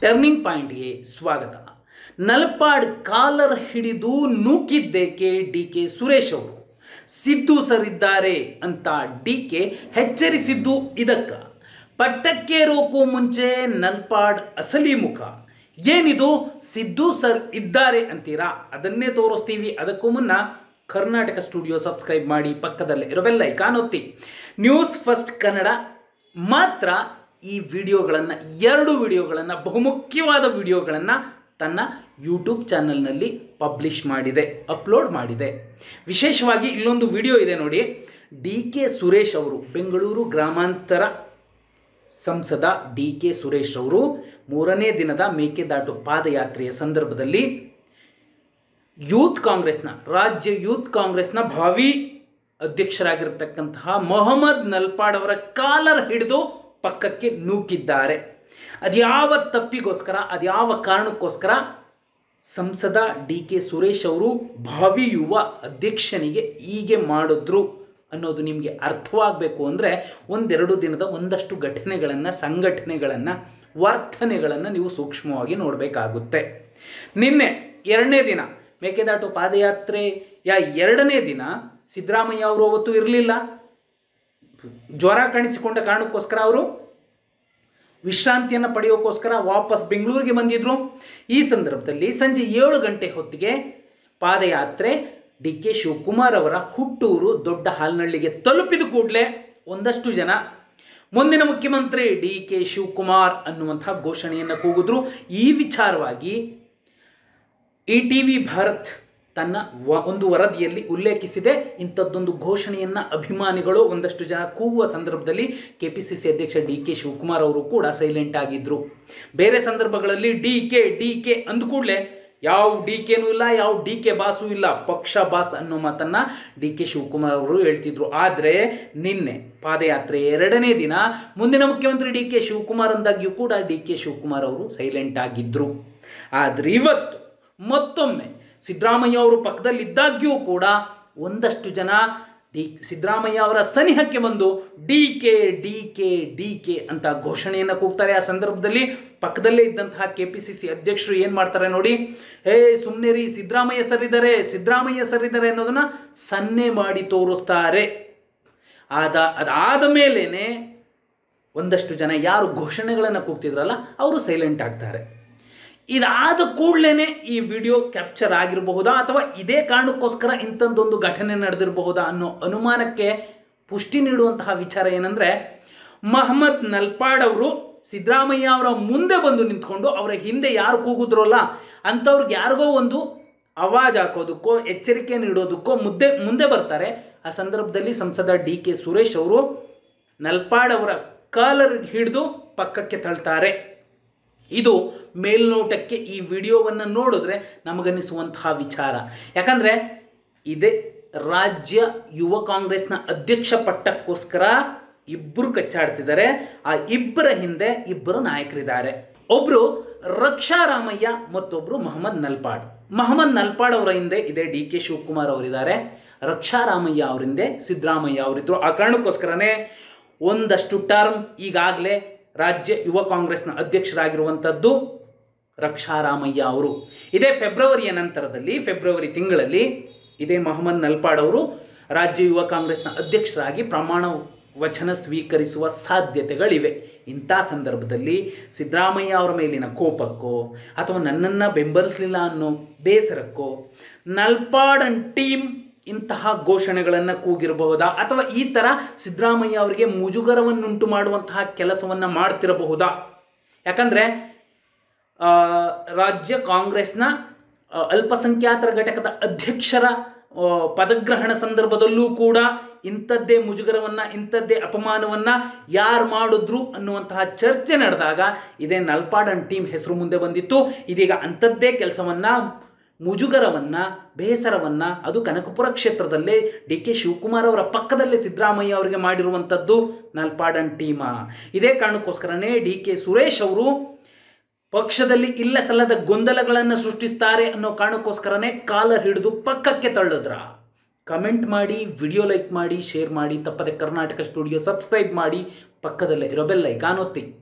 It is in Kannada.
ಟರ್ನಿಂಗ್ ಪಾಯಿಂಟ್ಗೆ ಸ್ವಾಗತ ನಲ್ಪಾಡ್ ಕಾಲರ್ ಹಿಡಿದು ನೂಕಿದ್ದೇಕೆ ಡಿ ಕೆ ಸುರೇಶ್ ಅವರು ಸಿದ್ದು ಸರ್ ಇದ್ದಾರೆ ಅಂತ ಡಿ ಕೆ ಎಚ್ಚರಿಸಿದ್ದು ಇದಕ್ಕ ಪಟ್ಟಕ್ಕೇರೋಕ್ಕೂ ಮುಂಚೆ ನಲ್ಪಾಡ್ ಅಸಲಿ ಮುಖ ಏನಿದು ಸಿದ್ದು ಸರ್ ಇದ್ದಾರೆ ಅಂತೀರಾ ಅದನ್ನೇ ತೋರಿಸ್ತೀವಿ ಅದಕ್ಕೂ ಮುನ್ನ ಕರ್ನಾಟಕ ಸ್ಟುಡಿಯೋ ಸಬ್ಸ್ಕ್ರೈಬ್ ಮಾಡಿ ಪಕ್ಕದಲ್ಲೇ ಇರೋ ಐಕಾನ್ ಒತ್ತಿ ನ್ಯೂಸ್ ಫಸ್ಟ್ ಕನ್ನಡ ಮಾತ್ರ ಈ ವಿಡಿಯೋಗಳನ್ನು ಎರಡು ವಿಡಿಯೋಗಳನ್ನು ಬಹುಮುಖ್ಯವಾದ ವಿಡಿಯೋಗಳನ್ನು ತನ್ನ ಯೂಟ್ಯೂಬ್ ಚಾನಲ್ನಲ್ಲಿ ಪಬ್ಲಿಷ್ ಮಾಡಿದೆ ಅಪ್ಲೋಡ್ ಮಾಡಿದೆ ವಿಶೇಷವಾಗಿ ಇಲ್ಲೊಂದು ವಿಡಿಯೋ ಇದೆ ನೋಡಿ ಡಿ ಕೆ ಸುರೇಶ್ ಅವರು ಬೆಂಗಳೂರು ಗ್ರಾಮಾಂತರ ಸಂಸದ ಡಿ ಕೆ ಸುರೇಶ್ ಅವರು ಮೂರನೇ ದಿನದ ಮೇಕೆದಾಟು ಪಾದಯಾತ್ರೆಯ ಸಂದರ್ಭದಲ್ಲಿ ಯೂತ್ ಕಾಂಗ್ರೆಸ್ನ ರಾಜ್ಯ ಯೂತ್ ಕಾಂಗ್ರೆಸ್ನ ಭಾವಿ ಅಧ್ಯಕ್ಷರಾಗಿರ್ತಕ್ಕಂತಹ ಮೊಹಮ್ಮದ್ ನಲ್ಪಾಡ್ ಅವರ ಕಾಲರ್ ಹಿಡಿದು ಪಕ್ಕಕ್ಕೆ ನೂಕಿದ್ದಾರೆ ಅದ್ಯಾವ ತಪ್ಪಿಗೋಸ್ಕರ ಅದ್ಯಾವ ಕಾರಣಕ್ಕೋಸ್ಕರ ಸಂಸದ ಡಿ ಕೆ ಸುರೇಶ್ ಅವರು ಭಾವಿ ಯುವ ಅಧ್ಯಕ್ಷನಿಗೆ ಹೀಗೆ ಮಾಡಿದ್ರು ಅನ್ನೋದು ನಿಮಗೆ ಅರ್ಥವಾಗಬೇಕು ಅಂದರೆ ಒಂದೆರಡು ದಿನದ ಒಂದಷ್ಟು ಘಟನೆಗಳನ್ನು ಸಂಘಟನೆಗಳನ್ನು ವರ್ತನೆಗಳನ್ನು ನೀವು ಸೂಕ್ಷ್ಮವಾಗಿ ನೋಡಬೇಕಾಗುತ್ತೆ ನಿನ್ನೆ ಎರಡನೇ ದಿನ ಮೇಕೆದಾಟು ಪಾದಯಾತ್ರೆಯ ಎರಡನೇ ದಿನ ಸಿದ್ದರಾಮಯ್ಯ ಅವರು ಅವತ್ತು ಇರಲಿಲ್ಲ ಜ್ವರ ಕಾಣಿಸಿಕೊಂಡ ಕಾರಣಕ್ಕೋಸ್ಕರ ಅವರು ವಿಶ್ರಾಂತಿಯನ್ನು ಪಡೆಯೋಕ್ಕೋಸ್ಕರ ವಾಪಸ್ ಬೆಂಗಳೂರಿಗೆ ಬಂದಿದ್ದರು ಈ ಸಂದರ್ಭದಲ್ಲಿ ಸಂಜೆ ಏಳು ಗಂಟೆ ಹೊತ್ತಿಗೆ ಪಾದಯಾತ್ರೆ ಡಿ ಕೆ ಶಿವಕುಮಾರ್ ಅವರ ಹುಟ್ಟೂರು ದೊಡ್ಡ ಹಾಲ್ನಳ್ಳಿಗೆ ತಲುಪಿದ ಕೂಡಲೇ ಒಂದಷ್ಟು ಜನ ಮುಂದಿನ ಮುಖ್ಯಮಂತ್ರಿ ಡಿ ಕೆ ಶಿವಕುಮಾರ್ ಅನ್ನುವಂತಹ ಘೋಷಣೆಯನ್ನು ಕೂಗಿದ್ರು ಈ ವಿಚಾರವಾಗಿ ಇ ಟಿ ವಿ ಭಾರತ್ ತನ್ನ ವ ಒಂದು ವರದಿಯಲ್ಲಿ ಉಲ್ಲೇಖಿಸಿದೆ ಇಂಥದ್ದೊಂದು ಘೋಷಣೆಯನ್ನು ಅಭಿಮಾನಿಗಳು ಒಂದಷ್ಟು ಜನ ಕೂಗುವ ಸಂದರ್ಭದಲ್ಲಿ ಕೆ ಪಿ ಸಿ ಸಿ ಅಧ್ಯಕ್ಷ ಡಿ ಕೆ ಶಿವಕುಮಾರ್ ಅವರು ಕೂಡ ಸೈಲೆಂಟ್ ಆಗಿದ್ದರು ಬೇರೆ ಸಂದರ್ಭಗಳಲ್ಲಿ ಡಿ ಕೆ ಡಿ ಕೆ ಅಂದ ಕೂಡಲೇ ಯಾವ ಡಿ ಕೆನೂ ಇಲ್ಲ ಯಾವ ಡಿ ಕೆ ಬಾಸು ಇಲ್ಲ ಪಕ್ಷ ಬಾಸ್ ಅನ್ನೋ ಮಾತನ್ನು ಡಿ ಕೆ ಶಿವಕುಮಾರ್ ಅವರು ಹೇಳ್ತಿದ್ರು ಆದರೆ ನಿನ್ನೆ ಪಾದಯಾತ್ರೆ ಎರಡನೇ ದಿನ ಮುಂದಿನ ಮುಖ್ಯಮಂತ್ರಿ ಡಿ ಕೆ ಶಿವಕುಮಾರ್ ಅಂದಾಗ್ಯೂ ಕೂಡ ಡಿ ಕೆ ಶಿವಕುಮಾರ್ ಅವರು ಸೈಲೆಂಟ್ ಆಗಿದ್ದರು ಆದರೆ ಇವತ್ತು ಮತ್ತೊಮ್ಮೆ ಸಿದ್ದರಾಮಯ್ಯ ಅವರು ಪಕ್ಕದಲ್ಲಿದ್ದಾಗ್ಯೂ ಕೂಡ ಒಂದಷ್ಟು ಜನ ಡಿ ಸಿದ್ದರಾಮಯ್ಯ ಅವರ ಸನಿಹಕ್ಕೆ ಬಂದು D K D K D K ಅಂತ ಘೋಷಣೆಯನ್ನು ಕೂಗ್ತಾರೆ ಆ ಸಂದರ್ಭದಲ್ಲಿ ಪಕ್ಕದಲ್ಲೇ ಇದ್ದಂತಹ ಕೆ ಪಿ ಸಿ ಸಿ ಅಧ್ಯಕ್ಷರು ಏನು ಮಾಡ್ತಾರೆ ನೋಡಿ ಏ ಸುಮ್ಮನೆ ರೀ ಸಿದ್ದರಾಮಯ್ಯ ಸರ್ ಇದ್ದಾರೆ ಸಿದ್ದರಾಮಯ್ಯ ಸರ್ ಇದ್ದಾರೆ ಅನ್ನೋದನ್ನು ಸನ್ನೆ ಮಾಡಿ ತೋರಿಸ್ತಾರೆ ಆದ ಅದಾದ ಮೇಲೇ ಒಂದಷ್ಟು ಜನ ಯಾರು ಘೋಷಣೆಗಳನ್ನು ಕೂಗ್ತಿದ್ರಲ್ಲ ಅವರು ಸೈಲೆಂಟ್ ಆಗ್ತಾರೆ ಇದಾದ ಕೂಡಲೇ ಈ ವಿಡಿಯೋ ಕ್ಯಾಪ್ಚರ್ ಆಗಿರಬಹುದಾ ಅಥವಾ ಇದೇ ಕಾರಣಕ್ಕೋಸ್ಕರ ಇಂಥದ್ದೊಂದು ಘಟನೆ ನಡೆದಿರಬಹುದಾ ಅನ್ನೋ ಅನುಮಾನಕ್ಕೆ ಪುಷ್ಟಿ ನೀಡುವಂತಹ ವಿಚಾರ ಏನಂದರೆ ಮಹಮ್ಮದ್ ನಲ್ಪಾಡ್ ಅವರು ಸಿದ್ದರಾಮಯ್ಯ ಅವರ ಮುಂದೆ ಬಂದು ನಿಂತ್ಕೊಂಡು ಅವರ ಹಿಂದೆ ಯಾರು ಕೂಗಿದ್ರಲ್ಲ ಅಂಥವ್ರಿಗೆ ಯಾರಿಗೋ ಒಂದು ಅವಾಜ್ ಹಾಕೋದಕ್ಕೋ ಎಚ್ಚರಿಕೆ ನೀಡೋದಕ್ಕೋ ಮುದ್ದೆ ಮುಂದೆ ಬರ್ತಾರೆ ಆ ಸಂದರ್ಭದಲ್ಲಿ ಸಂಸದ ಡಿ ಕೆ ಸುರೇಶ್ ಅವರು ನಲ್ಪಾಡ್ ಅವರ ಕಾಲರ್ ಹಿಡಿದು ಪಕ್ಕಕ್ಕೆ ತಳ್ತಾರೆ ಇದು ಮೇಲ್ನೋಟಕ್ಕೆ ಈ ವಿಡಿಯೋವನ್ನು ನೋಡಿದ್ರೆ ನಮಗನ್ನಿಸುವಂತಹ ವಿಚಾರ ಯಾಕಂದರೆ ಇದೇ ರಾಜ್ಯ ಯುವ ಕಾಂಗ್ರೆಸ್ನ ಅಧ್ಯಕ್ಷ ಪಟ್ಟಕ್ಕೋಸ್ಕರ ಇಬ್ಬರು ಕಚ್ಚಾಡ್ತಿದ್ದಾರೆ ಆ ಇಬ್ಬರ ಹಿಂದೆ ಇಬ್ಬರು ನಾಯಕರಿದ್ದಾರೆ ಒಬ್ಬರು ರಕ್ಷಾರಾಮಯ್ಯ ಮತ್ತೊಬ್ಬರು ಮಹಮ್ಮದ್ ನಲ್ಪಾಡ್ ಮಹಮ್ಮದ್ ನಲ್ಪಾಡ್ ಅವರ ಹಿಂದೆ ಇದೆ ಡಿ ಕೆ ಶಿವಕುಮಾರ್ ಅವರಿದ್ದಾರೆ ರಕ್ಷಾರಾಮಯ್ಯ ಅವರ ಹಿಂದೆ ಸಿದ್ದರಾಮಯ್ಯ ಅವರಿದ್ದರು ಆ ಕಾರಣಕ್ಕೋಸ್ಕರನೇ ಒಂದಷ್ಟು ಟರ್ಮ್ ಈಗಾಗಲೇ ರಾಜ್ಯ ಯುವ ಕಾಂಗ್ರೆಸ್ನ ಅಧ್ಯಕ್ಷರಾಗಿರುವಂಥದ್ದು ರಕ್ಷಾರಾಮಯ್ಯ ಅವರು ಇದೇ ಫೆಬ್ರವರಿಯ ನಂತರದಲ್ಲಿ ಫೆಬ್ರವರಿ ತಿಂಗಳಲ್ಲಿ ಇದೇ ಮೊಹಮ್ಮದ್ ನಲ್ಪಾಡ್ ಅವರು ರಾಜ್ಯ ಯುವ ಕಾಂಗ್ರೆಸ್ನ ಅಧ್ಯಕ್ಷರಾಗಿ ಪ್ರಮಾಣ ವಚನ ಸ್ವೀಕರಿಸುವ ಸಾಧ್ಯತೆಗಳಿವೆ ಇಂಥ ಸಂದರ್ಭದಲ್ಲಿ ಸಿದ್ದರಾಮಯ್ಯ ಅವರ ಮೇಲಿನ ಕೋಪಕ್ಕೋ ಅಥವಾ ನನ್ನನ್ನು ಬೆಂಬಲಿಸಲಿಲ್ಲ ಅನ್ನೋ ಬೇಸರಕ್ಕೋ ನಲ್ಪಾಡ್ ಅಂಡ್ ಟೀಮ್ ಇಂತಹ ಘೋಷಣೆಗಳನ್ನು ಕೂಗಿರಬಹುದಾ ಅಥವಾ ಈ ಥರ ಸಿದ್ದರಾಮಯ್ಯ ಅವರಿಗೆ ಮುಜುಗರವನ್ನುಂಟು ಮಾಡುವಂತಹ ಕೆಲಸವನ್ನು ಮಾಡ್ತಿರಬಹುದಾ ಯಾಕಂದರೆ ರಾಜ್ಯ ಕಾಂಗ್ರೆಸ್ನ ಅಲ್ಪಸಂಖ್ಯಾತರ ಘಟಕದ ಅಧ್ಯಕ್ಷರ ಪದಗ್ರಹಣ ಸಂದರ್ಭದಲ್ಲೂ ಕೂಡ ಇಂಥದ್ದೇ ಮುಜುಗರವನ್ನು ಇಂಥದ್ದೇ ಅಪಮಾನವನ್ನು ಯಾರು ಮಾಡಿದ್ರು ಅನ್ನುವಂತಹ ಚರ್ಚೆ ನಡೆದಾಗ ಇದೇ ನಲ್ಪಾಡ್ ಅಂಡ್ ಟೀಮ್ ಹೆಸರು ಮುಂದೆ ಬಂದಿತ್ತು ಇದೀಗ ಅಂಥದ್ದೇ ಕೆಲಸವನ್ನು ಮುಜುಗರವನ್ನು ಬೇಸರವನ್ನು ಅದು ಕನಕಪುರ ಕ್ಷೇತ್ರದಲ್ಲೇ ಡಿ ಕೆ ಶಿವಕುಮಾರ್ ಅವರ ಪಕ್ಕದಲ್ಲೇ ಸಿದ್ದರಾಮಯ್ಯ ಅವರಿಗೆ ಮಾಡಿರುವಂಥದ್ದು ನಲ್ಪಾಡ್ ಅಂಡ್ ಟೀಮ ಇದೇ ಕಾರಣಕ್ಕೋಸ್ಕರನೇ ಡಿ ಕೆ ಸುರೇಶ್ ಅವರು ಪಕ್ಷದಲ್ಲಿ ಇಲ್ಲ ಸಲ್ಲದ ಗೊಂದಲಗಳನ್ನು ಸೃಷ್ಟಿಸ್ತಾರೆ ಅನ್ನೋ ಕಾರಣಕ್ಕೋಸ್ಕರನೇ ಕಾಲರ್ ಹಿಡಿದು ಪಕ್ಕಕ್ಕೆ ತಳ್ಳಿದ್ರ ಕಮೆಂಟ್ ಮಾಡಿ ವಿಡಿಯೋ ಲೈಕ್ ಮಾಡಿ ಶೇರ್ ಮಾಡಿ ತಪ್ಪದೆ ಕರ್ನಾಟಕ ಸ್ಟುಡಿಯೋ ಸಬ್ಸ್ಕ್ರೈಬ್ ಮಾಡಿ ಪಕ್ಕದಲ್ಲೇ ಇರೋ ಬೆಲ್ ಐಕಾನ್ ಒತ್ತಿ